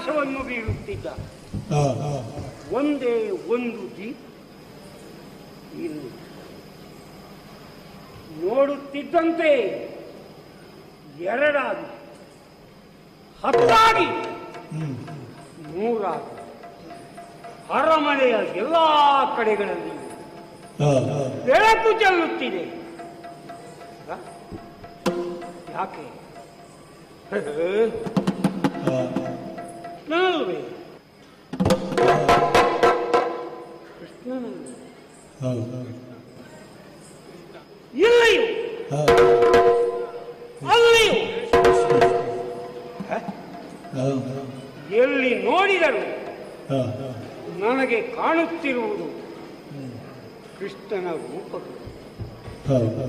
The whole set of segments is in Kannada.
ಪ್ರಕಾಶವನ್ನು ಬೀರುತ್ತಿದ್ದ ಹಾ ಹಾ ಒಂದೇ ಒಂದು ದೀಪ ಇಲ್ಲಿ ನೋಡುತ್ತಿದ್ದಂತೆ ಎರಡಾಗಿ ಹತ್ತಾಗಿ ಹ್ಮ್ ನೂರಾಗಿ ಅರಮನೆಯ ಎಲ್ಲಾ ಕಡೆಗಳಲ್ಲಿ ಹಾ ಹಾ ಬೆಳಕು ಚೆಲ್ಲುತ್ತಿದೆ ಹ? ಯಾಕೆ ಹಾ ಕೃಷ್ಣನಲ್ವೇ ಕೃಷ್ಣನಲ್ವೇ ಹಾ ಹಾ ಇಲ್ಲಿಯೂ ಹಾ ಅಲ್ಲಿಯೂ ಹ? ಹಾ ಎಲ್ಲಿ ನೋಡಿದರು ಹಾ ಹಾ ನನಗೆ ಕಾಣುತ್ತಿರುವುದು ಕೃಷ್ಣನ ರೂಪಗಳು ಹಾ ಹಾ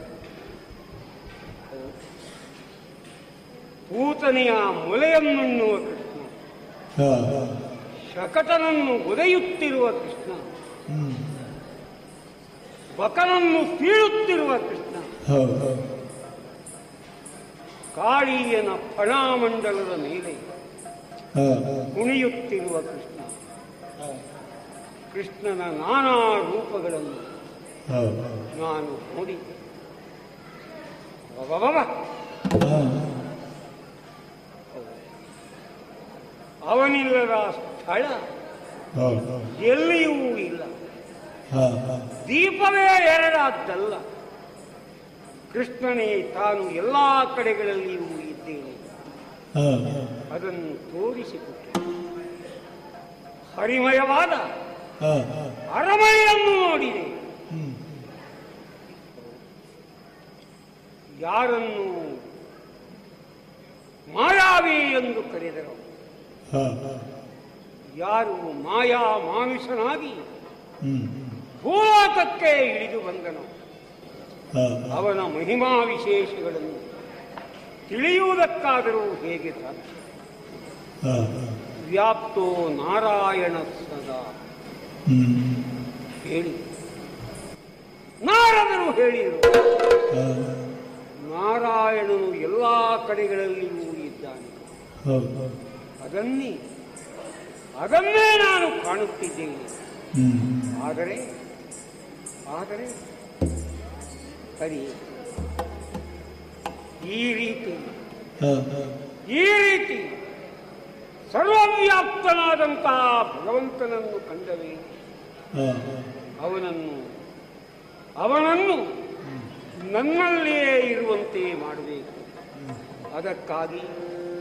ಪೂತನೆಯ ಮೊಲೆಯನ್ನುಣ್ಣುವ ಕೃಷ್ಣ ಹಾ ಹಾ ಶಕಟನನ್ನು ಒದೆಯುತ್ತಿರುವ ಕೃಷ್ಣ ಹ್ಮ್ ಬಕನನ್ನು ಸೀಳುತ್ತಿರುವ ಕೃಷ್ಣ ಹಾ ಹಾ ಕಾಳಿಯನ ಫಣಾಮಂಡಲದ ಮೇಲೆ ಹಾ ಹಾ ಕುಣಿಯುತ್ತಿರುವ ಕೃಷ್ಣ ಕೃಷ್ಣನ ನಾನಾ ರೂಪಗಳನ್ನು ಹಾ ಹಾ ನಾನು ನೋಡಿದ್ದೆ ಅಬ್ಬಬ್ಬಬ್ಬ! ಹಾ ಅವನಿಲ್ಲದ ಸ್ಥಳ ಹಾ ಹಾ ಎಲ್ಲಿಯೂ ಇಲ್ಲ ಹಾ ಹಾ ದೀಪವೇ ಎರಡಾದ್ದಲ್ಲ ಕೃಷ್ಣನೇ ತಾನು ಎಲ್ಲಾ ಕಡೆಗಳಲ್ಲಿಯೂ ಇದ್ದೇನೆ ಹಾ ಹಾ ಅದನ್ನು ತೋರಿಸಿಕೊಟ್ಟೆ ಹರಿಮಯವಾದ ಹಾ ಹಾ ಅರಮನೆಯನ್ನು ನೋಡಿದೆ ಹ್ಮ್ ಯಾರನ್ನು ಮಾಯಾವಿ ಎಂದು ಕರೆದರು ಹಾ ಹಾ ಯಾರು ಮಾಯಾ ಮಾನುಷನಾಗಿ ಹ್ಮ್ ಭೂಲೋಕಕ್ಕೆ ಇಳಿದು ಬಂದನು ಹಾ ಹಾ ಅವನ ಮಹಿಮಾ ವಿಶೇಷಗಳನ್ನು ತಿಳಿಯುವುದಕ್ಕಾದರೂ ಹೇಗೆ ಸಾಧ್ಯ ಹಾ ಹಾ ವ್ಯಾಪ್ತೋ ನಾರಾಯಣ ಸದಾ ಹ್ಮ್ ಹೇಳಿ ನಾರದರು ಹೇಳಿದರು ಹಾ ನಾರಾಯಣನು ಎಲ್ಲಾ ಕಡೆಗಳಲ್ಲಿಯೂ ಇದ್ದಾನೆ ಹೌದು ಅದನ್ನೇ ಅದನ್ನೇ ನಾನು ಕಾಣುತ್ತಿದ್ದೇನೆ ಹ್ಮ್ ಆದರೆ ಆದರೆ ಸರಿ ಈ ರೀತಿ ಹಾ ಹಾ ಈ ರೀತಿ ಸರ್ವವ್ಯಾಪ್ತನಾದಂತಹ ಭಗವಂತನನ್ನು ಕಂಡರೆ ಹಾ ಹಾ ಅವನನ್ನು ಅವನನ್ನು ನನ್ನಲ್ಲಿಯೇ ಇರುವಂತೆ ಮಾಡಬೇಕು ಅದಕ್ಕಾಗಿ